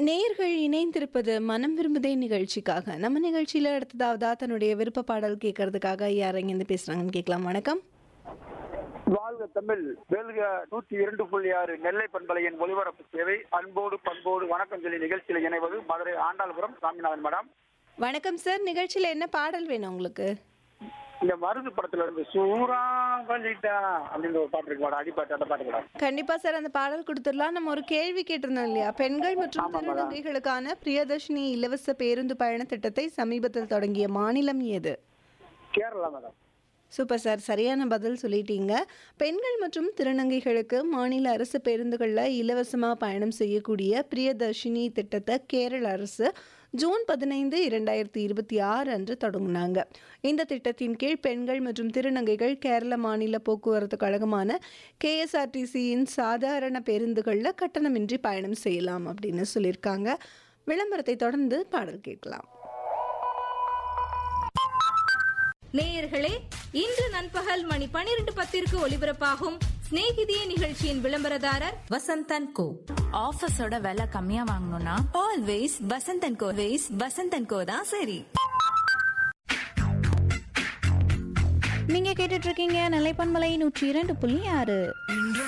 நேர்கள் இணைந்திருப்பது மனம் விரும்புதே நிகழ்ச்சிக்காக நம்ம நிகழ்ச்சியில அடுத்ததாவதா தன்னுடைய விருப்ப பாடல் கேட்கறதுக்காக யார் இருந்து பேசுறாங்கன்னு கேட்கலாம் வணக்கம் வாழ்க தமிழ் வேல்க நூத்தி இரண்டு புள்ளி ஆறு நெல்லை பண்பலையின் ஒலிபரப்பு சேவை அன்போடு பண்போடு வணக்கம் சொல்லி நிகழ்ச்சியில் இணைவது மதுரை ஆண்டாள்புரம் சாமிநாதன் மேடம் வணக்கம் சார் நிகழ்ச்சியில என்ன பாடல் வேணும் உங்களுக்கு இந்த மருது படத்துல இருந்து சூறாங்கலிட்டா அப்படின்ற ஒரு பாட்டு இருக்கு மேடம் அடிப்பாட்டு அந்த பாட்டு மேடம் கண்டிப்பா சார் அந்த பாடல் கொடுத்துடலாம் நம்ம ஒரு கேள்வி கேட்டிருந்தோம் இல்லையா பெண்கள் மற்றும் ஆமா, மேடம். திருநங்கைகளுக்கான பிரியதர்ஷினி இலவச பேருந்து பயண திட்டத்தை சமீபத்தில் தொடங்கிய மாநிலம் எது கேரளா மேடம் சூப்பர் சார் சரியான பதில் சொல்லிட்டீங்க பெண்கள் மற்றும் திருநங்கைகளுக்கு மாநில அரசு பேருந்துகளில் இலவசமாக பயணம் செய்யக்கூடிய பிரியதர்ஷினி திட்டத்தை கேரள அரசு ஜூன் பதினைந்து இரண்டாயிரத்தி இருபத்தி ஆறு அன்று தொடங்கினாங்க இந்த திட்டத்தின் கீழ் பெண்கள் மற்றும் திருநங்கைகள் கேரள மாநில போக்குவரத்து கழகமான கேஎஸ்ஆர்டிசியின் சாதாரண பேருந்துகளில் கட்டணமின்றி பயணம் செய்யலாம் அப்படின்னு சொல்லியிருக்காங்க விளம்பரத்தை தொடர்ந்து பாடல் கேட்கலாம் நேயர்களே இன்று நண்பகல் மணி பனிரெண்டு பத்திற்கு ஒலிபரப்பாகும் சிநேகிதியே நிகழ்ச்சியின் விளம்பரதாரர் வசந்தன் கோ ஆஃபீஸோட விலை கம்மியா வாங்கணும்னா always Vasanth and co ways Vasanth and co தான் சரி நீங்க கேட்டுட்டு இருக்கீங்க நிலைப்பன்மலை நூற்றி இரண்டு புள்ளி ஆறு